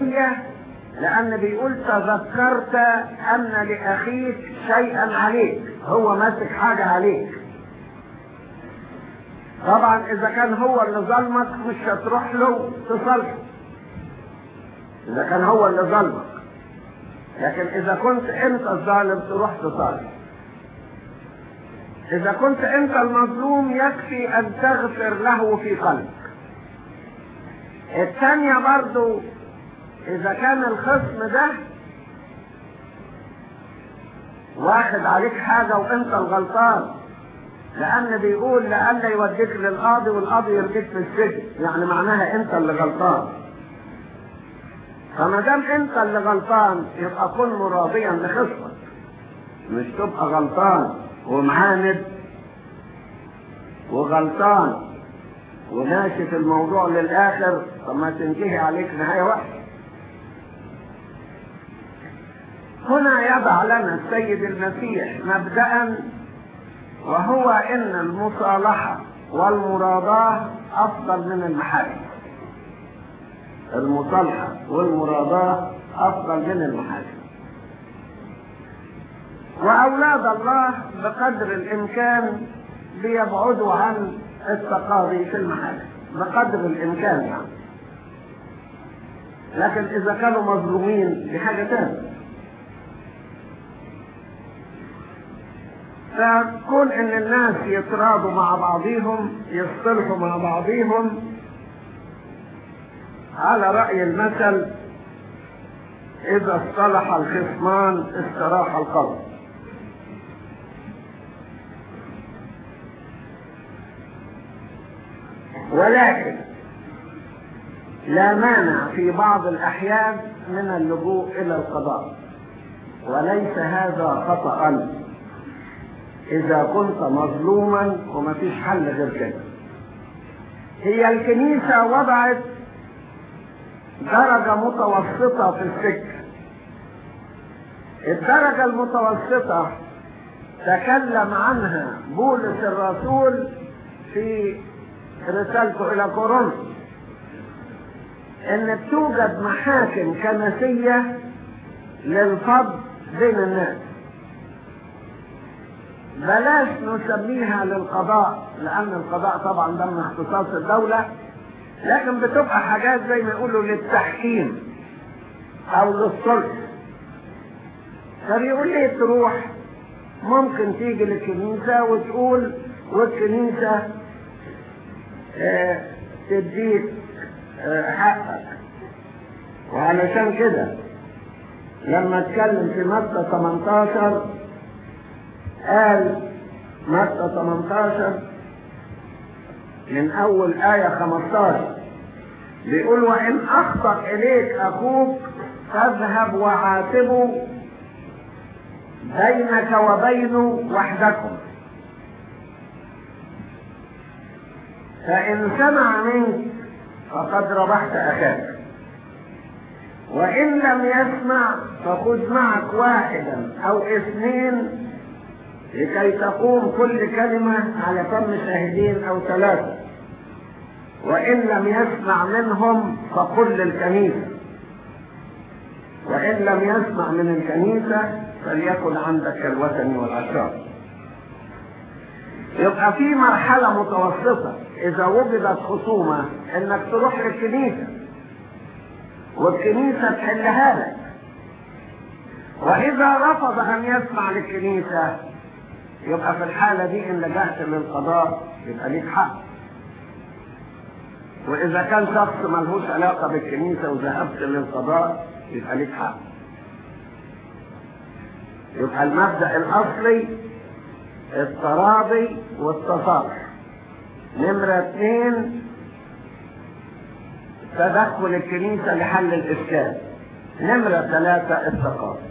العملية لأن بيقول تذكرت أن لأخيك شيئا عليك هو ماسك حاجة عليك طبعا إذا كان هو اللي ظلمك مش هتروح له تصلح إذا كان هو اللي ظلمك لكن إذا كنت أنت الظالم تروح تصالح إذا كنت أنت المظلوم يكفي أن تغفر له في قلبك الثانية برضو إذا كان الخصم ده واخد عليك حاجة وأنت الغلطان لأن بيقول لألا يوديك للقاضي والقاضي يرميك في السجن يعني معناها أنت اللي غلطان فما دام أنت اللي غلطان يبقى كن راضيا لخصمك مش تبقى غلطان ومعاند وغلطان وماشي في الموضوع للآخر طب ما تنتهي عليك نهاية وحشة هنا يضع لنا السيد المسيح مبدأ وهو ان المصالحة والمراضاة افضل من المحاكم المصالحة والمراضاة افضل من المحاكم واولاد الله بقدر الامكان بيبعدوا عن التقاضي في المحاكم بقدر الامكان يعني لكن اذا كانوا مظلومين دي حاجة تانية فكون ان الناس يتراضوا مع بعضهم يصطلحوا مع بعضهم على رأي المثل اذا اصطلح الخصمان استراح القلب ولكن لا مانع في بعض الاحيان من اللجوء الى القضاء وليس هذا خطأ إذا كنت مظلوما ومفيش حل غير كده هي الكنيسة وضعت درجة متوسطة في الفكر الدرجة المتوسطة تكلم عنها بولس الرسول في رسالته إلى كورنثوس إن توجد محاكم كنسية للفضل بين الناس بلاش نسميها للقضاء لان القضاء طبعا ده من اختصاص الدولة لكن بتبقى حاجات زي ما يقولوا للتحكيم او للصلح فبيقول لي تروح ممكن تيجي للكنيسة وتقول والكنيسة اه تديك اه حقك وعلشان كده لما اتكلم في مادة 18 قال متى 18 من اول آية 15 بيقول وان اخطأ اليك اخوك فاذهب وعاتبه بينك وبينه وحدكم فان سمع منك فقد ربحت اخاك وان لم يسمع فخذ معك واحدا او اثنين لكي تقوم كل كلمة على فم شاهدين أو ثلاثة وإن لم يسمع منهم فقل للكنيسة وإن لم يسمع من الكنيسة فليكن عندك كالوثن والعشار يبقى في مرحلة متوسطة إذا وجدت خصومة إنك تروح للكنيسة والكنيسة تحلها لك وإذا رفض أن يسمع للكنيسة يبقى في الحالة دي إن لجأت للقضاء يبقى ليك حق وإذا كان شخص ملهوش علاقة بالكنيسة وذهبت للقضاء يبقى ليك حق يبقى المبدأ الأصلي التراضي والتصالح نمرة اثنين تدخل الكنيسة لحل الإشكال نمرة ثلاثة التقاضي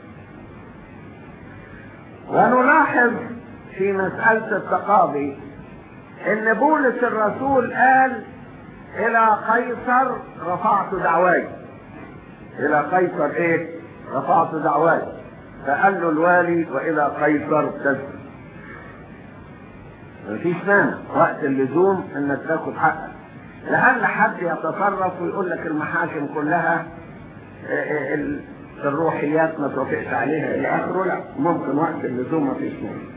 ونلاحظ في مسألة التقاضي ان بولس الرسول قال الى قيصر رفعت دعواي الى قيصر ايه رفعت دعواي فقال له الوالي والى قيصر تسلم مفيش مانع وقت اللزوم انك تاخد حقك لعل حد يتصرف ويقول لك المحاكم كلها الروحيات ما توافقش عليها الى اخره لا ممكن وقت اللزوم ما فيش مانع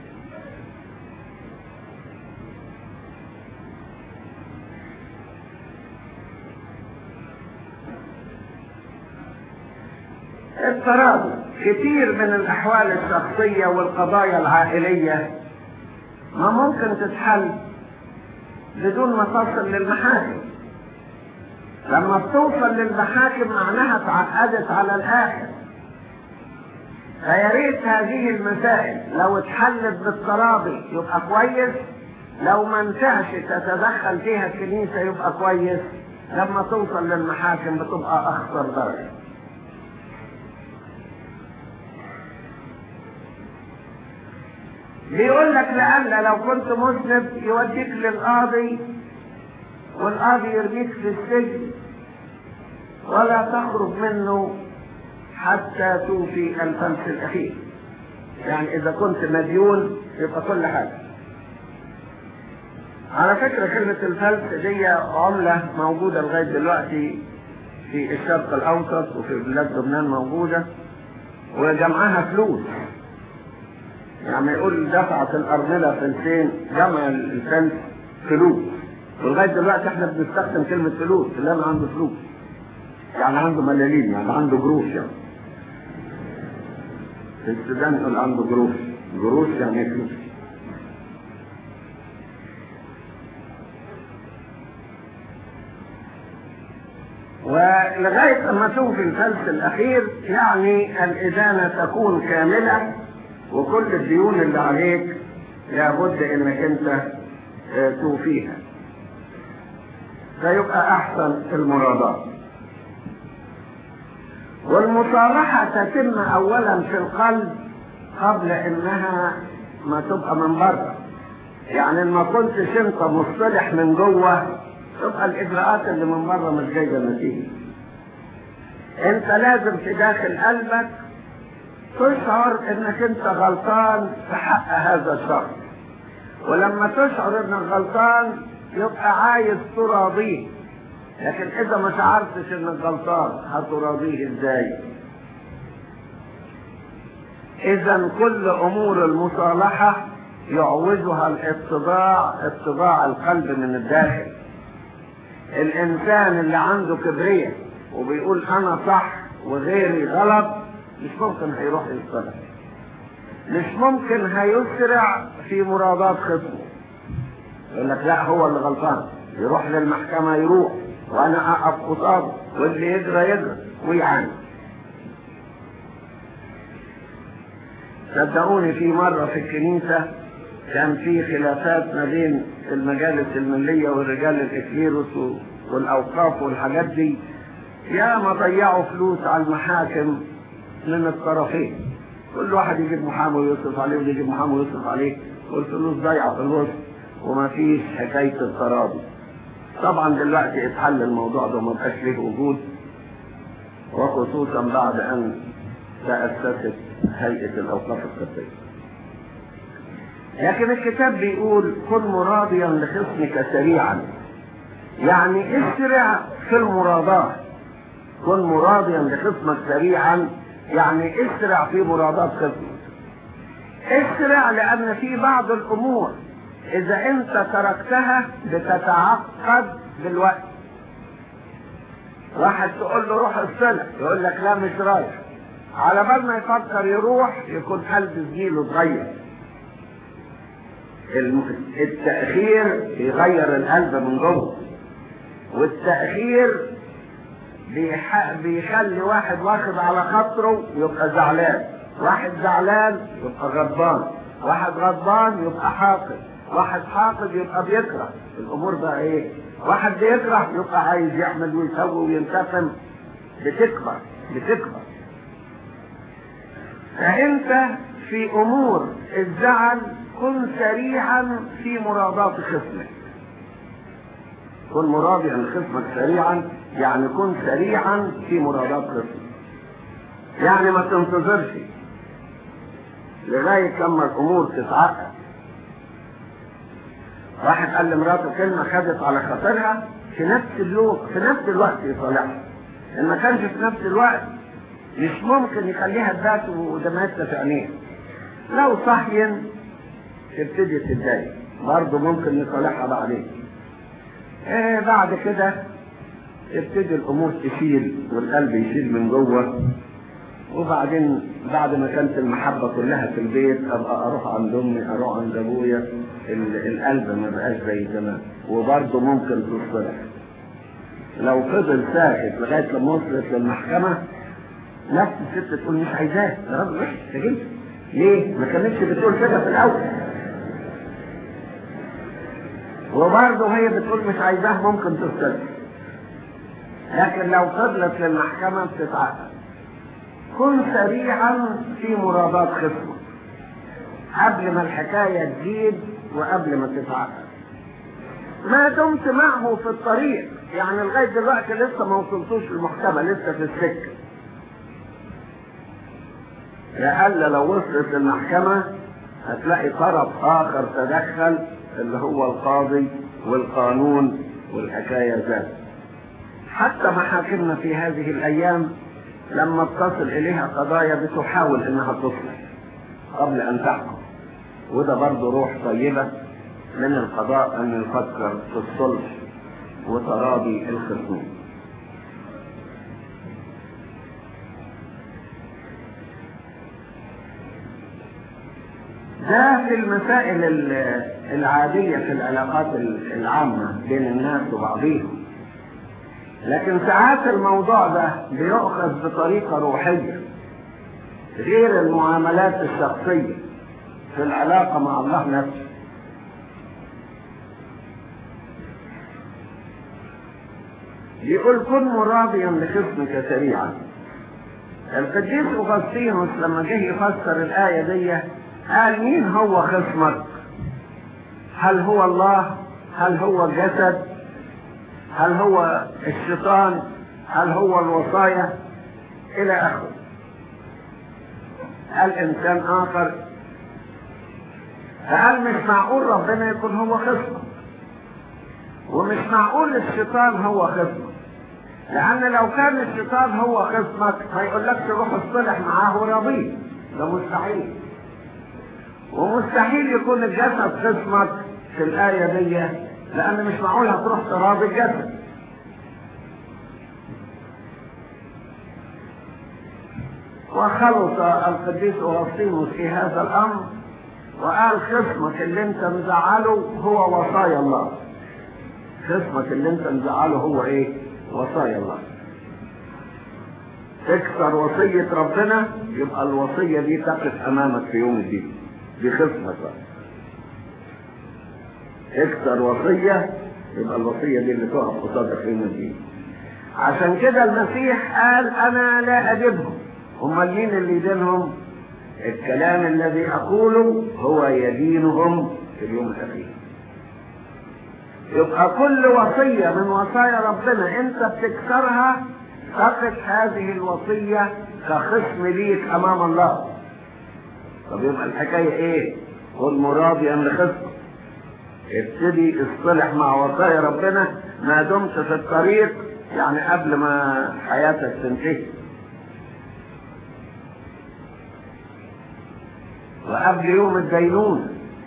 التراضي كثير من الاحوال الشخصيه والقضايا العائليه ما ممكن تتحل بدون ما تصل للمحاكم لما بتوصل للمحاكم معناها تعقدت على الاخر فيا ريت هذه المسائل لو اتحلت بالتراضي يبقى كويس لو ما نفعش تتدخل فيها الكنيسه يبقى كويس لما توصل للمحاكم بتبقى اخطر درجه بيقول لك لأن لو كنت مذنب يوديك للقاضي والقاضي يرميك في السجن ولا تخرج منه حتى توفي الفلس الأخير يعني إذا كنت مديون يبقى كل حاجة على فكرة كلمة الفلس دي عملة موجودة لغاية دلوقتي في الشرق الأوسط وفي بلاد لبنان موجودة وجمعها فلوس يعني يقول دفعت الأرملة فلسين جمع الفلس فلوس ولغاية دلوقتي احنا بنستخدم كلمة فلوس اللي أنا عنده فلوس يعني عنده ملاليم يعني عنده قروش يعني في السودان يقول عنده قروش قروش يعني فلوس ولغاية ما توفي الفلس الأخير يعني الإدانة تكون كاملة وكل الديون اللي عليك لابد انك انت توفيها فيبقى احسن المرادات والمصالحة تتم اولا في القلب قبل انها ما تبقى من بره يعني ما كنتش انت مصطلح من جوه تبقى الاجراءات اللي من بره مش جايبه نتيجه انت لازم في داخل قلبك تشعر انك انت غلطان في حق هذا الشخص ولما تشعر انك غلطان يبقى عايز تراضيه لكن اذا ما شعرتش انك غلطان هتراضيه ازاي اذا كل امور المصالحة يعوزها الاتضاع اتضاع القلب من الداخل الانسان اللي عنده كبرية وبيقول انا صح وغيري غلط مش ممكن هيروح يصطلح مش ممكن هيسرع في مرادات خصمه يقول لك لا هو اللي غلطان يروح للمحكمة يروح وانا اقف قصاده واللي يجرى يجرى ويعاني صدقوني في مرة في الكنيسة كان في خلافات ما بين المجالس الملية والرجال الإكليروس والأوقاف والحاجات دي يا ما ضيعوا فلوس على المحاكم من الطرفين كل واحد يجيب محامي ويصرف عليه واللي يجيب محامي ويصرف عليه والفلوس ضايعه في الوسط وما فيش حكايه التراضي طبعا دلوقتي اتحل الموضوع ده وما بقاش ليه وجود وخصوصا بعد ان تاسست هيئه الاوقاف القبطيه لكن الكتاب بيقول كن مراضيا لخصمك سريعا يعني اسرع في المراضاه كن مراضيا لخصمك سريعا يعني اسرع في مرادات خصمك اسرع لان في بعض الامور اذا انت تركتها بتتعقد بالوقت واحد تقول له روح الصلة يقول لك لا مش رايح على بال ما يفكر يروح يكون قلب زميله اتغير التأخير يغير القلب من جوه والتأخير بيح... بيخلي واحد واخد على خاطره يبقى زعلان واحد زعلان يبقى غضبان واحد غضبان يبقى حاقد واحد حاقد يبقى بيكره الامور بقى ايه واحد بيكره يبقى عايز يعمل ويسوي وينتقم بتكبر بتكبر فانت في امور الزعل كن سريعا في مرادات خصمك كن مراضيا لخصمك سريعا يعني كن سريعا في مرادات خصمك يعني ما تنتظرش لغاية لما الأمور تتعقد واحد قال لمراته كلمة خدت على خاطرها في نفس الوقت في نفس الوقت يصالحها ان ما كانش في نفس الوقت مش ممكن يخليها تبات ودمعتها في عينيها لو صحين تبتدي تتضايق برضه ممكن نصالحها بعدين ايه بعد كده تبتدي الامور تشيل والقلب يشيل من جوه وبعدين بعد ما كانت المحبه كلها في البيت ابقى اروح عند امي اروح عند ابويا ال- القلب ما بقاش زي زمان وبرضه ممكن تصطلح لو فضل ساكت لغايه لما وصلت للمحكمه نفس الست تقول مش عايزاه يا راجل وحش ده جنس ليه؟ ما كانتش بتقول كده في الاول وبرضه هي بتقول مش عايزاه ممكن تصطلح لكن لو فضلت للمحكمه بتتعقد كن سريعا في مرادات خصمك قبل ما الحكاية تزيد وقبل ما تتعقد ما دمت معه في الطريق يعني لغاية دلوقتي لسه ما وصلتوش المحكمة لسه في السكة لألا لو وصلت المحكمة هتلاقي طرف آخر تدخل اللي هو القاضي والقانون والحكاية ذات حتى محاكمنا في هذه الأيام لما تصل إليها قضايا بتحاول إنها تصلح قبل أن تحكم وده برضه روح طيبة من القضاء أن يفكر في الصلح وتراضي الخصوم ده في المسائل ال- العادية في العلاقات العامة بين الناس وبعضهم لكن ساعات الموضوع ده بيؤخذ بطريقة روحية غير المعاملات الشخصية في العلاقة مع الله نفسه يقول كن مراضيا لخصمك سريعا القديس أغسطينوس لما جه يفسر الآية دي قال مين هو خصمك هل هو الله هل هو الجسد هل هو الشيطان هل هو الوصايا الى اخره قال انسان اخر فقال مش معقول ربنا يكون هو خصمه ومش معقول الشيطان هو خصمه لان لو كان الشيطان هو خصمك ما يقولكش روح اصطلح معاه وراضيه ده مستحيل ومستحيل يكون الجسد خصمك في الآية دي لأن مش معقول هتروح تراضي الجسد وخلص القديس أغسطينوس في هذا الأمر وقال خصمك اللي انت مزعله هو وصايا الله خصمك اللي انت مزعله هو ايه وصايا الله تكسر وصية ربنا يبقى الوصية دي تقف أمامك في يوم الدين دي خصمك بقى اكسر وصية يبقى الوصية دي اللي تقف قصادك في يوم الدين عشان كده المسيح قال أنا لا أجبهم امال مين اللي يدينهم الكلام الذي أقوله هو يدينهم في اليوم الأخير يبقى كل وصية من وصايا ربنا أنت بتكسرها تقف هذه الوصية كخصم ليك أمام الله طب يبقى الحكاية إيه؟ قل مراضيا لخصمك ابتدي اصطلح مع وصايا ربنا ما دمت في الطريق يعني قبل ما حياتك تنتهي وقبل يوم الدينون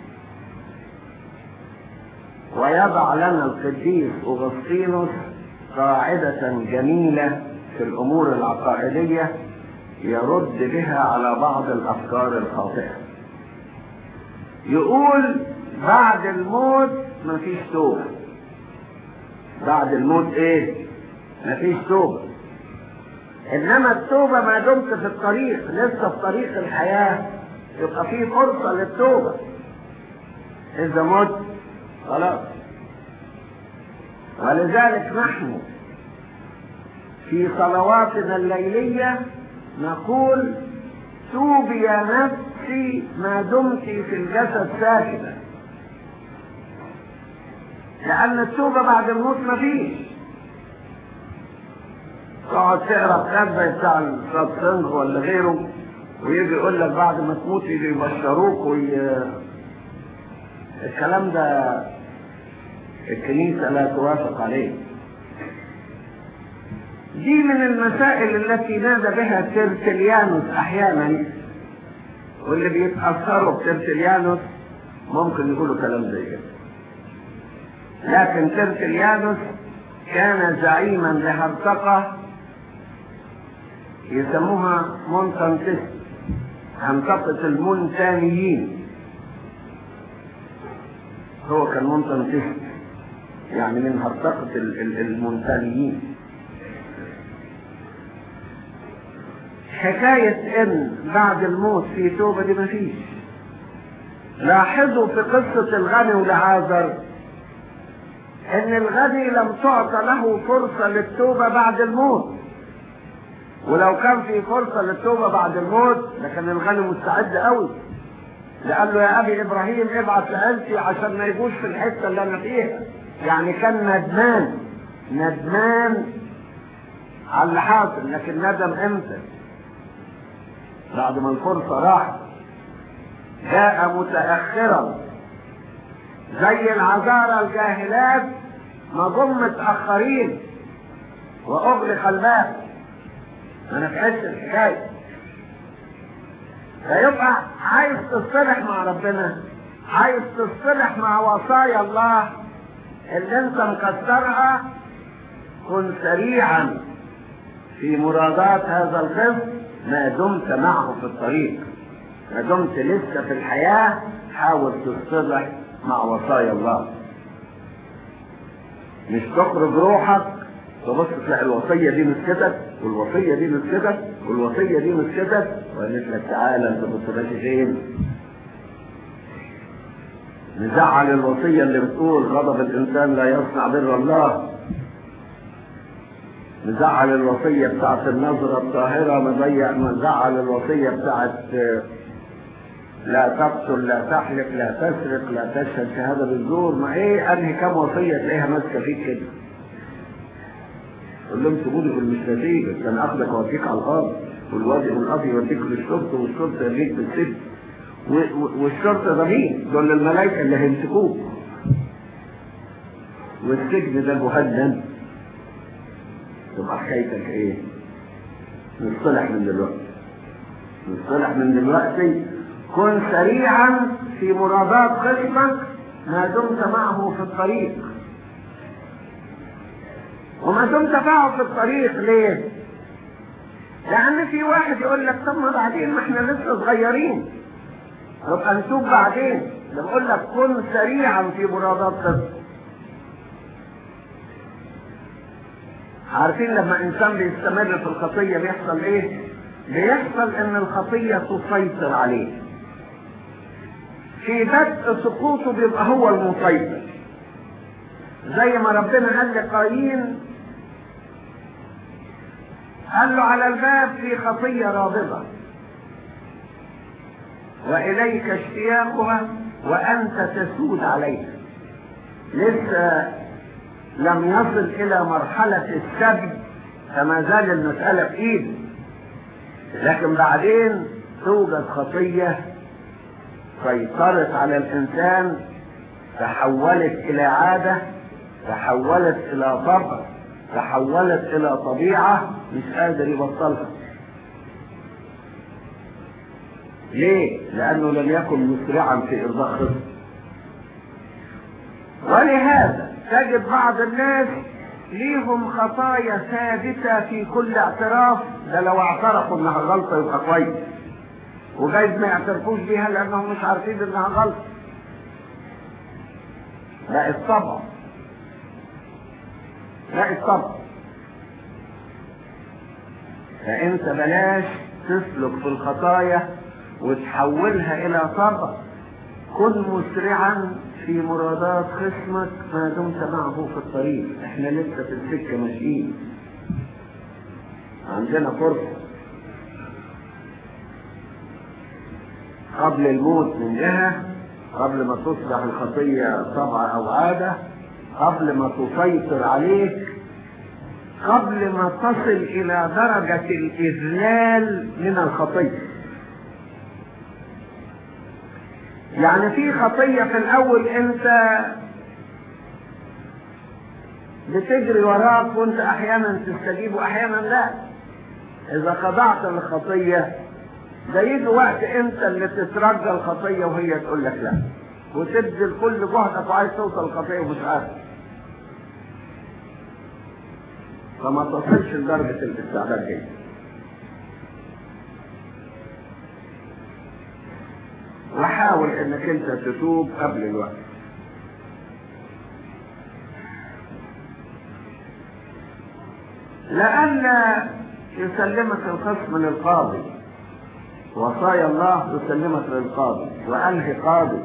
ويضع لنا القديس أغسطينوس قاعدة جميلة في الأمور العقائدية يرد بها على بعض الأفكار الخاطئة يقول بعد الموت مفيش توبة بعد الموت ايه مفيش توبة انما التوبة ما دمت في الطريق لسه في طريق الحياة يبقى في فرصة للتوبة اذا مت خلاص ولذلك نحن في صلواتنا الليلية نقول توبي يا نفسي ما دمت في الجسد ساكنة لأن التوبة بعد الموت مفيش تقعد تقرا كتاب زي بتاع الساتسنج ولا غيره ويجي يقول لك بعد ما تموت يجي يبشروك وي... الكلام ده الكنيسة لا توافق عليه دي من المسائل التي نادى بها ترتليانوس احيانا واللي بيتأثروا بترتليانوس ممكن يقولوا كلام زي كده لكن ترتليانوس كان زعيما لهرطقة يسموها مونتانتس هرطقة المونتانيين هو كان مونتانتس يعني من هرطقة المونتانيين حكاية ان بعد الموت في توبة دي مفيش لاحظوا في قصة الغني والعازر ان الغني لم تعطى له فرصة للتوبة بعد الموت ولو كان في فرصة للتوبة بعد الموت لكن الغني مستعد قوي لقال له يا ابي ابراهيم ابعت لعيلتي عشان ما يجوش في الحتة اللي انا فيها يعني كان ندمان ندمان على اللي حاصل لكن ندم امتى بعد ما الفرصة راحت جاء متأخرا زي العذارى الجاهلات ما جم متأخرين وأغلق الباب أنا في حس الحكاية فيبقى عايز تصطلح مع ربنا عايز تصطلح مع وصايا الله اللي انت مكسرها كن سريعا في مرادات هذا القسم ما دمت معه في الطريق ما دمت لسه في الحياة حاول تصطلح مع وصايا الله مش تخرج روحك تبص تلاقي الوصية دي مسكتك والوصية دي مسكتك والوصية دي مسكتك وقالت لك تعالى انت كنت ماشي فين؟ نزعل الوصية اللي بتقول غضب الإنسان لا يصنع بر الله نزعل الوصية بتاعت النظرة الطاهرة نضيع نزعل الوصية بتاعت لا تقتل لا تحلف لا تسرق لا تشهد شهادة بالزور ما ايه انهي كام وصية تلاقيها ماسكة فيك كده قول لهم سيبوني في المستفيد كان اخدك واوديك على الارض والوادي والقاضي يوديك للشرطة والشرطة يوديك بالسجن والشرطة ده مين؟ دول الملائكة اللي هيمسكوك والسجن ده جهنم تبقى حكايتك ايه؟ نصطلح من دلوقتي نصطلح من دلوقتي كن سريعا في مرادات قسمك ما دمت معه في الطريق وما دمت معه في الطريق ليه؟ لأن في واحد يقول لك طب ما بعدين ما احنا لسه صغيرين نبقى نشوف بعدين بقول لك كن سريعا في مرادات قسمك عارفين لما انسان بيستمر في الخطية بيحصل ايه بيحصل ان الخطية تسيطر عليه في بدء سقوطه بيبقى هو المسيطر زي ما ربنا قال لقايين قال له على الباب في خطية رابضة وإليك اشتياقها وأنت تسود عليها لسه لم يصل الى مرحلة السبي فما زال المسألة في ايده لكن بعدين توجد خطية سيطرت على الانسان تحولت الى عادة تحولت الى طبع تحولت الى طبيعة مش قادر يبطلها ليه؟ لأنه لم يكن مسرعا في إرضاء خصم ولهذا تجد بعض الناس ليهم خطايا ثابتة في كل اعتراف ده لو اعترفوا انها غلطة يبقى كويس وجايز ما يعترفوش بيها لانهم مش عارفين انها غلطة لا الطبع لا الطبع فانت بلاش تسلك في الخطايا وتحولها الى طبع كن مسرعا في مرادات خصمك ما دمت معه في الطريق احنا لسه في السكة ماشيين عندنا فرصة قبل الموت من جهة قبل ما تصبح الخطية طبع أو عادة قبل ما تسيطر عليك قبل ما تصل إلى درجة الإذلال من الخطية يعني في خطية في الأول أنت بتجري وراك وانت احيانا تستجيب واحيانا لا اذا خضعت للخطية ده يجي وقت انت اللي تترجى الخطية وهي تقول لك لا وتبذل كل جهدك وعايز توصل الخطية ومش عارف فما تصلش لدرجة الاستعداد دي وحاول انك انت تتوب قبل الوقت لأن يسلمك الخصم للقاضي وصايا الله تسلمك للقاضي وأنهي قاضي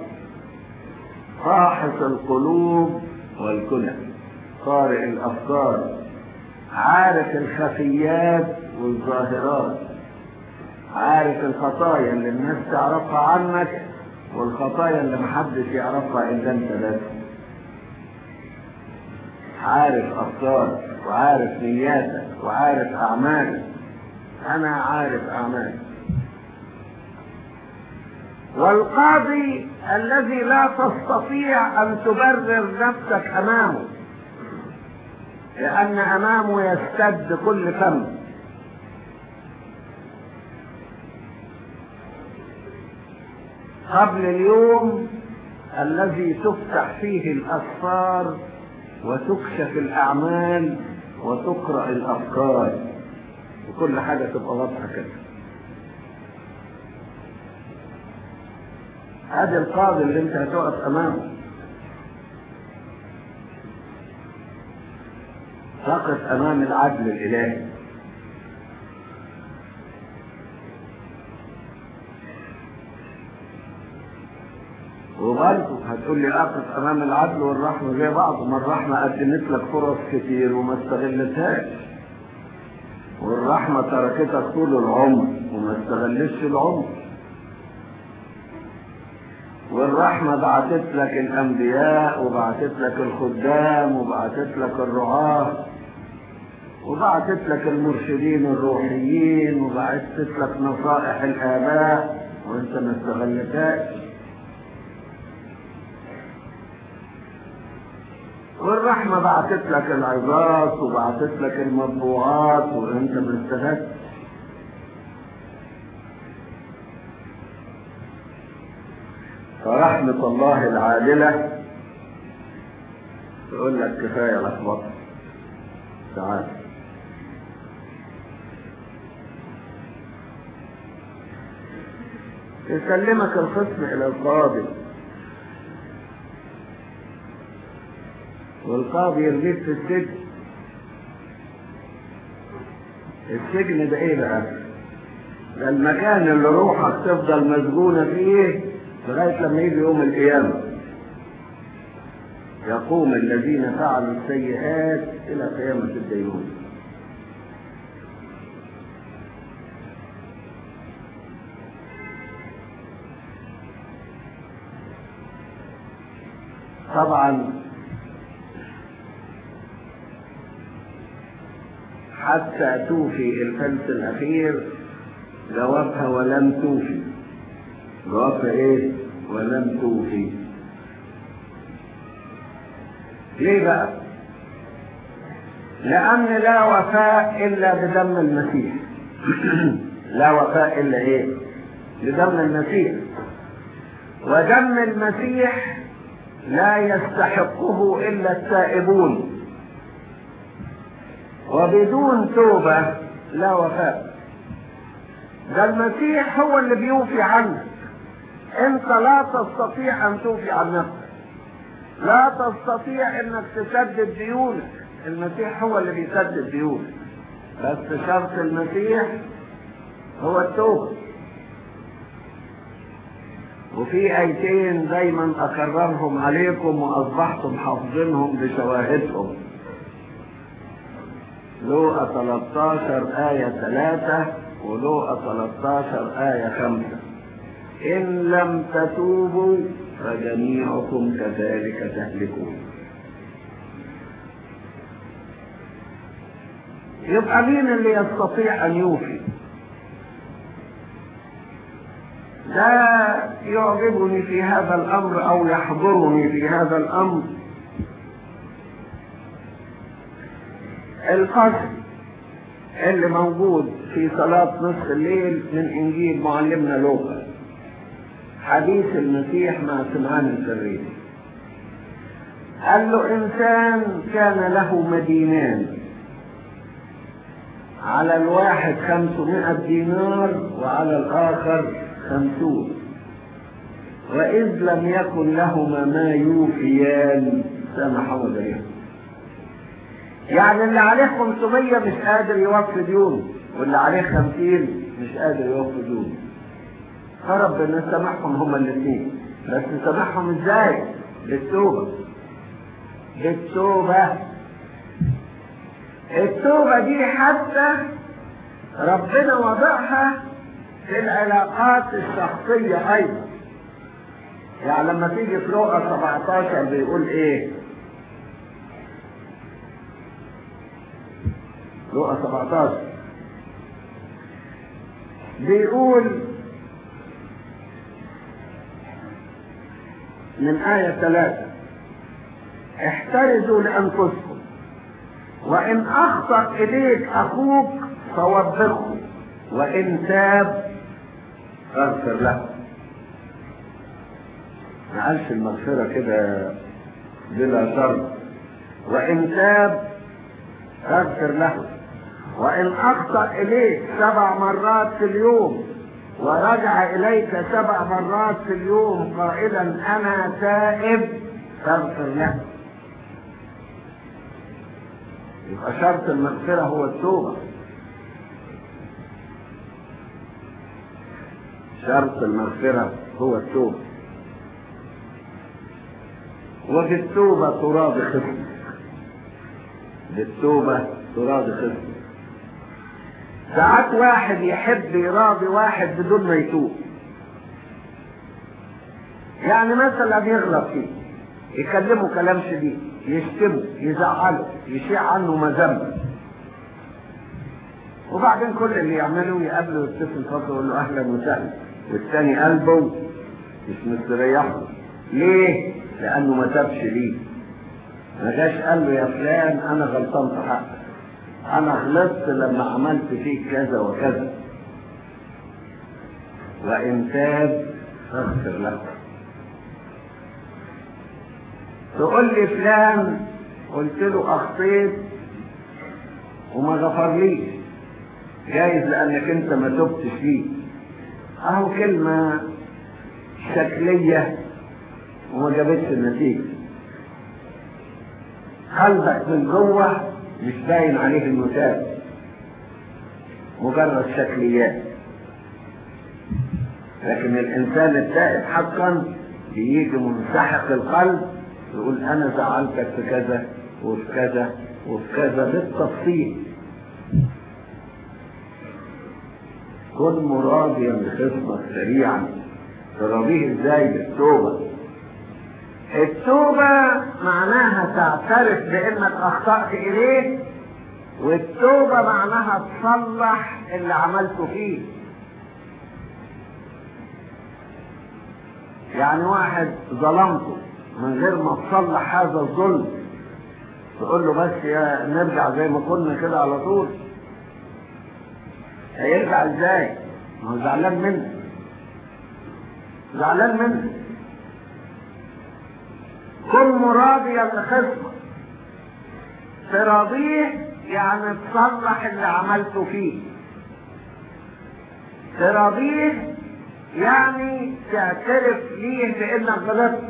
فاحص القلوب والكلى قارئ الأفكار عارف الخفيات والظاهرات عارف الخطايا اللي الناس تعرفها عنك والخطايا اللي محدش يعرفها إلا أنت بس عارف أفكارك وعارف نياتك وعارف أعمالك أنا عارف أعمالك والقاضي الذي لا تستطيع أن تبرر نفسك أمامه لأن أمامه يستد كل فم قبل اليوم الذي تفتح فيه الأسفار وتكشف الأعمال وتقرأ الأفكار وكل حاجة تبقى واضحة كده هذا القاضي اللي انت هتقف امامه تقف امام العدل الالهي وبرضه هتقول لي اقف امام العدل والرحمه زي بعض ما الرحمه قدمت لك فرص كتير وما استغلتهاش والرحمه تركتك طول العمر وما استغلتش العمر والرحمة بعتت لك الأنبياء وبعتت لك الخدام وبعتت لك الرعاة وبعتت لك المرشدين الروحيين وبعتت لك نصائح الآباء وأنت ما استغلتهاش والرحمة بعتت لك العظات وبعتت لك المطبوعات وأنت ما استفدتش فرحمة الله العادلة تقول لك كفاية لخبطة تعال يسلمك الخصم إلى القاضي والقاضي يرميك في السجن السجن ده ايه بقى؟ ده المكان اللي روحك تفضل مسجونة فيه لغاية لما يجي يوم القيامة يقوم الذين فعلوا السيئات إلى قيامة الدينون طبعا حتى توفي الفلس الأخير جوابها ولم توفي جوابها ايه ولم توفي ليه بقى لان لا وفاء الا بدم المسيح لا وفاء الا ايه بدم المسيح ودم المسيح لا يستحقه الا التائبون وبدون توبه لا وفاء ده المسيح هو اللي بيوفي عنك انت لا تستطيع ان توفي عن نفسك لا تستطيع انك تسدد ديونك المسيح هو اللي بيسدد ديونك بس شرط المسيح هو التوبة وفي ايتين دايما اكررهم عليكم واصبحتم حافظينهم بشواهدهم لوقا 13 آية 3 ولوقا 13 آية 5 إن لم تتوبوا فجميعكم كذلك تهلكون يبقى مين اللي يستطيع أن يوفي لا يعجبني في هذا الأمر أو يحضرني في هذا الأمر الفصل اللي موجود في صلاة نصف الليل من إنجيل معلمنا لوقا حديث المسيح مع سمعان الفريسي قال له إنسان كان له مدينان على الواحد خمسمائة دينار وعلى الآخر خمسون وإذ لم يكن لهما ما يوفيان سامح وجريهم يعني اللي عليه 500 مش قادر يوفي ديونه واللي عليه 50 مش قادر يوفي ديونه فربنا سامحهم هما الاثنين بس سامحهم ازاي؟ بالتوبة بالتوبة التوبة دي حتى ربنا وضعها في العلاقات الشخصية أيضا يعني لما تيجي في لقا 17 بيقول ايه لقا 17 بيقول من آية ثلاثة احترزوا لأنفسكم وإن أخطأ إليك أخوك فوبخه وإن تاب فاغفر له ما قالش المغفرة كده بلا شرط وإن تاب فاغفر له وإن أخطأ إليك سبع مرات في اليوم ورجع إليك سبع مرات في اليوم قائلا أنا تائب فاغفر له يبقى شرط المغفرة هو التوبة شرط المغفرة هو التوبة وبالتوبة تراضي خصمك بالتوبة تراضي خصمك ساعات واحد يحب يراضي واحد بدون ما يتوب يعني مثلا يغلط فيه يكلمه كلام شديد يشتمه يزعله يشيع عنه مذنب وبعدين كل اللي يعمله يقابله ويتصل فضله ويقول له اهلا وسهلا والثاني قلبه مش مستريح له ليه؟ لانه ما تابش ليه ما جاش قال له يا فلان انا غلطان في حقك انا غلطت لما عملت فيك كذا وكذا وان تاب فاغفر له تقول لي فلان قلت له اخطيت وما غفرليش جايز لانك انت ما تبتش فيه اهو كلمة شكلية وما جابتش النتيجة قلبك من جوه مش باين عليه انه تاب مجرد شكليات لكن الانسان التائب حقا بيجي منسحق القلب يقول انا زعلتك في كذا وفي كذا وفي كذا بالتفصيل كن مراضيا لخصمك سريعا تراضيه ازاي بالتوبة التوبة معناها تعترف بانك اخطأت اليه والتوبة معناها تصلح اللي عملته فيه يعني واحد ظلمته من غير ما تصلح هذا الظلم تقول له بس يا نرجع زي ما كنا كده على طول هيرجع ازاي؟ ما هو زعلان منك زعلان منك كن مراضيا لخصمك تراضيه يعني تصلح اللي عملته فيه تراضيه يعني تعترف ليه بانك غلطت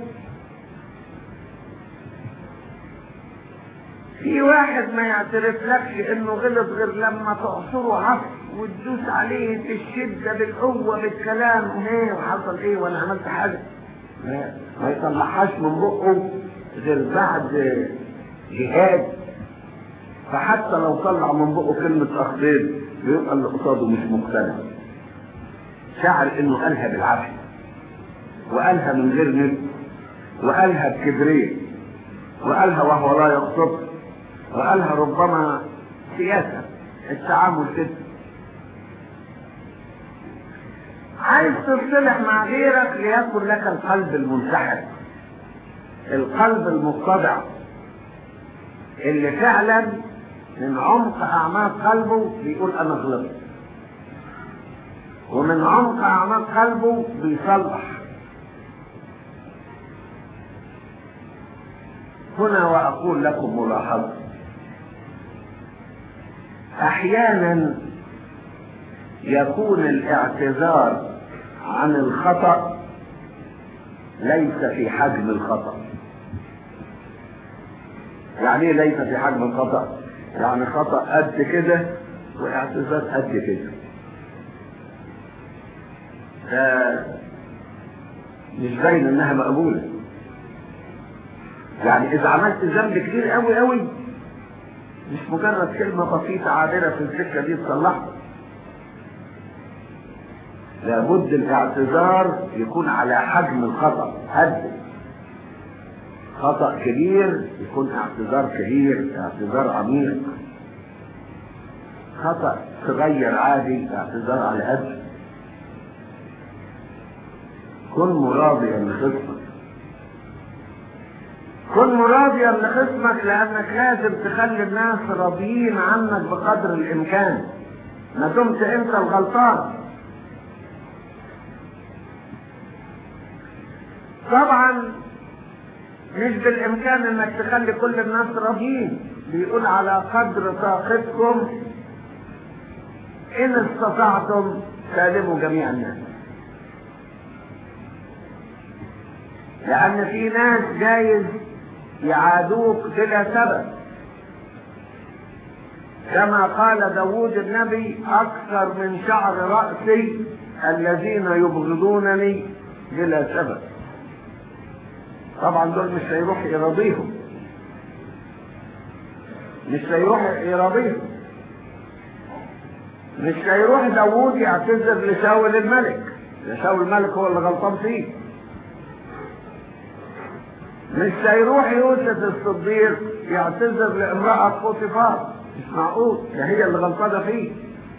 في واحد ما يعترف لكش انه غلط غير لما تعصره عصر وتدوس عليه في الشدة بالقوة بالكلام ايه وحصل ايه وانا عملت حاجة ما, ما يطلعهاش من بقه غير بعد جهاد فحتى لو طلع من بقه كلمة أخبار بيبقى اللي قصاده مش مقتنع شعر انه قالها بالعافية وقالها من غير نفس وقالها بكبرية وقالها وهو لا يقصد وقالها ربما سياسة التعامل كده عايز تصطلح مع غيرك ليكن لك القلب المنسحب القلب المتضع اللي فعلا من عمق اعماق قلبه بيقول انا غلطت ومن عمق اعماق قلبه بيصلح هنا واقول لكم ملاحظه احيانا يكون الاعتذار عن الخطا ليس في حجم الخطا يعني ايه ليس في حجم الخطا يعني خطا قد كده واعتذار قد كده مش باين انها مقبوله يعني اذا عملت ذنب كبير قوي قوي مش مجرد كلمه بسيطه عابره في السكه دي تصلحها لابد الاعتذار يكون على حجم الخطا قد خطا كبير يكون اعتذار كبير اعتذار عميق خطا صغير عادي اعتذار على قد كن مراضيا لخصمك كن مراضيا لخصمك لانك لازم تخلي الناس راضيين عنك بقدر الامكان ما دمت انت الغلطان طبعا مش بالامكان انك تخلي كل الناس راضيين بيقول على قدر طاقتكم ان استطعتم سالموا جميع الناس لان في ناس جايز يعادوك بلا سبب كما قال داود النبي اكثر من شعر رأسي الذين يبغضونني بلا سبب طبعا دول مش هيروح يراضيهم مش هيروح يراضيهم مش هيروح داوود يعتذر لشاول الملك شاول الملك هو اللي غلطان فيه مش هيروح يوسف الصديق يعتذر لامرأة فوطيفار مش معقول ده هي اللي غلطانة فيه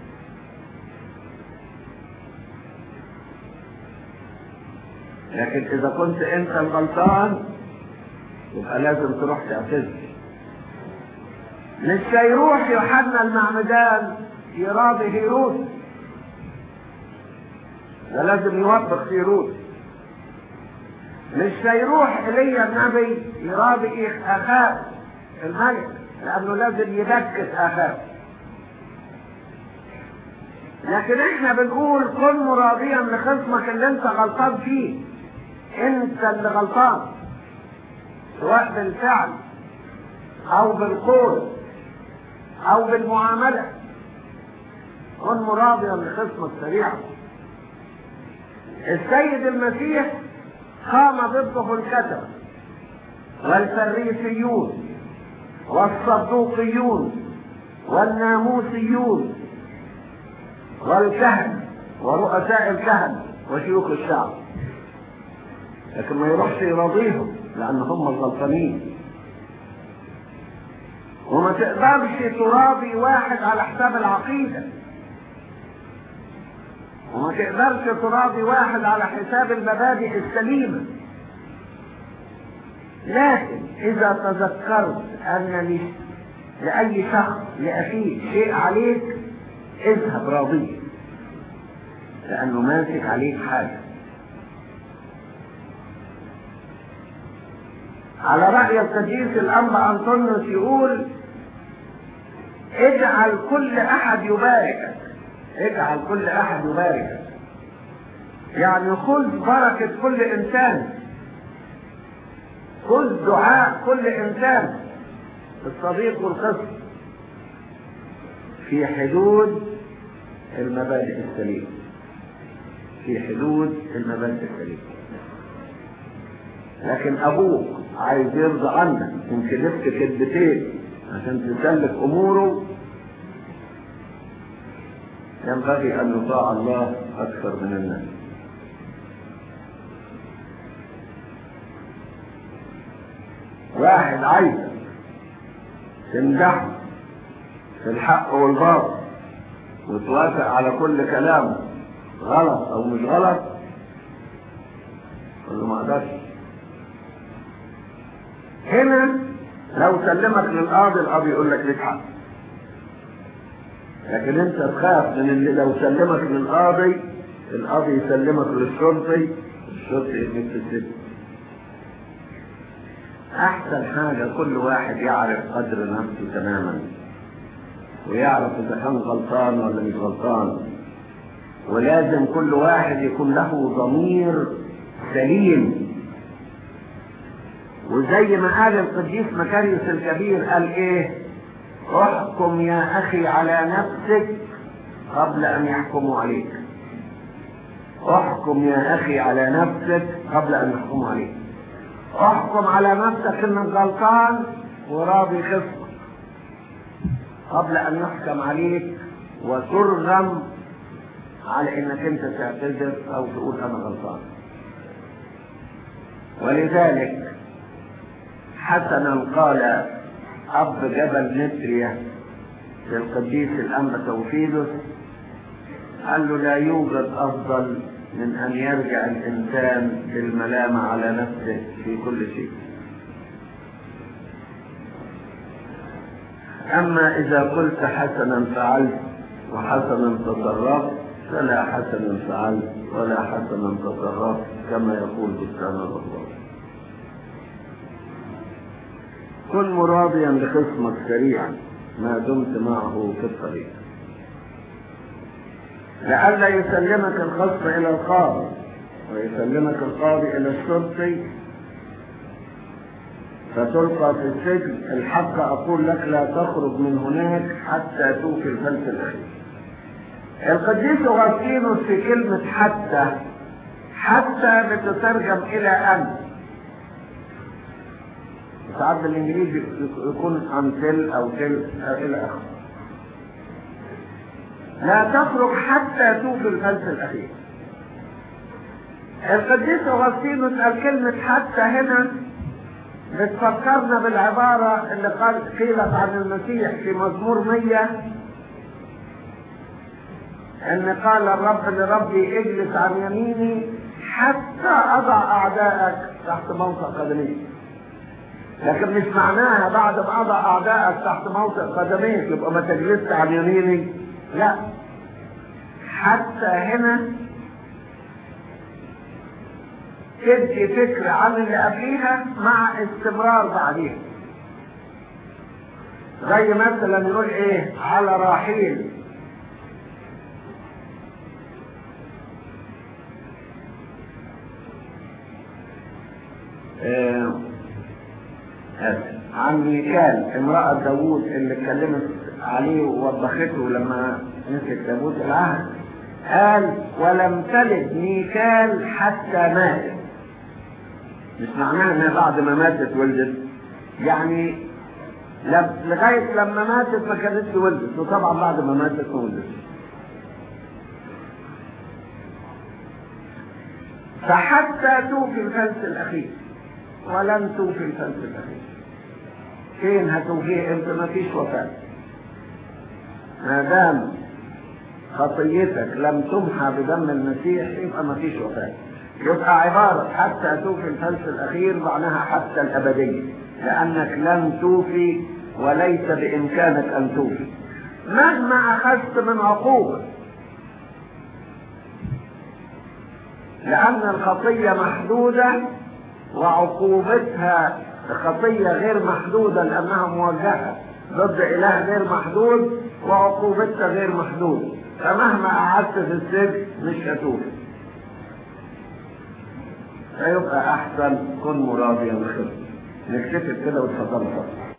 لكن اذا كنت انت الغلطان يبقى لازم تروح تعتذر مش هيروح يوحنا المعمدان يراضي هيرود ده لازم يوبخ هيرود مش هيروح ايليا النبي يراضي اخاه الملك لانه لازم يبكت اخاه لكن احنا بنقول كن مراضيا لخصمك اللي انت غلطان فيه انت اللي غلطان سواء بالفعل او بالقول او بالمعاملة كن مراضيا لخصمك سريعا السيد المسيح قام ضده الكتب والفريسيون والصدوقيون والناموسيون والكهنة ورؤساء الكهنة وشيوخ الشعب لكن ما يروحش يراضيهم لان هم الغلطانين وما تقدرش تراضي واحد على حساب العقيدة وما تقدرش تراضي واحد على حساب المبادئ السليمة لكن إذا تذكرت أن لأي شخص لأخيك شيء عليك اذهب راضيه لأنه ماسك عليك حاجة على رأي القديس الأنبا أنطونيوس يقول اجعل كل أحد يباركك اجعل كل أحد يباركك يعني خذ بركة كل إنسان خذ دعاء كل إنسان الصديق والخصم في حدود المبادئ السليمة في حدود المبادئ السليمة لكن أبوك عايز يرضى عنك يمكن لبت كذبتين عشان تسلك أموره ينبغي أن يطاع الله أكثر من الناس واحد عايز تمدحه في الحق والباطل وتوافق على كل كلامه غلط او مش غلط قل له ما اقدرش هنا لو سلمك للقاضي القاضي يقول لك ليك حق لكن انت تخاف من اللي لو سلمك للقاضي القاضي يسلمك للشرطي الشرطي يرميك في السجن احسن حاجة كل واحد يعرف قدر نفسه تماما ويعرف اذا كان غلطان ولا مش غلطان ولازم كل واحد يكون له ضمير سليم وزي ما قال القديس مكاريوس الكبير قال ايه احكم يا اخي على نفسك قبل ان يحكموا عليك احكم يا اخي على نفسك قبل ان يحكموا عليك احكم على نفسك انك غلطان وراضي خصمك قبل ان يحكم عليك وترغم على انك انت تعتذر او تقول انا غلطان ولذلك حسنا قال اب جبل نتريا للقديس الانبا توفيدس قال له لا يوجد افضل من ان يرجع الانسان بالملامه على نفسه في كل شيء اما اذا قلت حسنا فعلت وحسنا تصرفت فلا حسنا فعلت ولا حسنا تصرفت كما يقول بستان الله كن مراضيا لخصمك سريعا ما دمت معه في الطريق لئلا يسلمك الخصم الى القاضي ويسلمك القاضي الى الشرطي فتلقى في السجن الحق اقول لك لا تخرج من هناك حتى توفي الفلس الاخير القديس اغسطينوس في كلمة حتى حتى بتترجم الى ان ساعات بالانجليزي يكون until او till او الى اخره لا تخرج حتى توفي الفلس الاخير القديس اغسطينوس قال كلمة حتى هنا بتفكرنا بالعبارة اللي قال قيلت عن المسيح في مزمور مية ان قال الرب لربي اجلس عن يميني حتى اضع اعدائك تحت موطئ قدميك لكن مش معناها بعد ما اضع اعدائك تحت موطئ قدميك يبقى ما تجلست عن يميني لا حتى هنا تدي فكرة عن اللي قبليها مع استمرار بعديها زي مثلا يقول ايه على راحيل آه عن ميكال امرأة داوود اللي اتكلمت عليه ووبخته لما مسك تابوت العهد قال ولم تلد ميكال حتى ماتت مش معناها انها بعد ما ماتت ولدت يعني لغاية لما ماتت ما كانتش ولدت وطبعا بعد ما ماتت ما ولدت فحتى توفي الفلس الاخير ولن توفي الفلس الاخير فين هتوفيه انت ما فيش وفاة ما دام خطيتك لم تمحى بدم المسيح يبقى ما فيش وفاة يبقى عبارة حتى توفي الفلس الأخير معناها حتى الأبدية لأنك لن توفي وليس بإمكانك أن توفي مهما أخذت من عقوبة لأن الخطية محدودة وعقوبتها خطية غير محدودة لأنها موجهة ضد إله غير محدود وعقوبتها غير محدودة فمهما قعدت في السجن مش هتوفي فيبقى احسن كن مراضيا بخير نكتفي كده واتفضل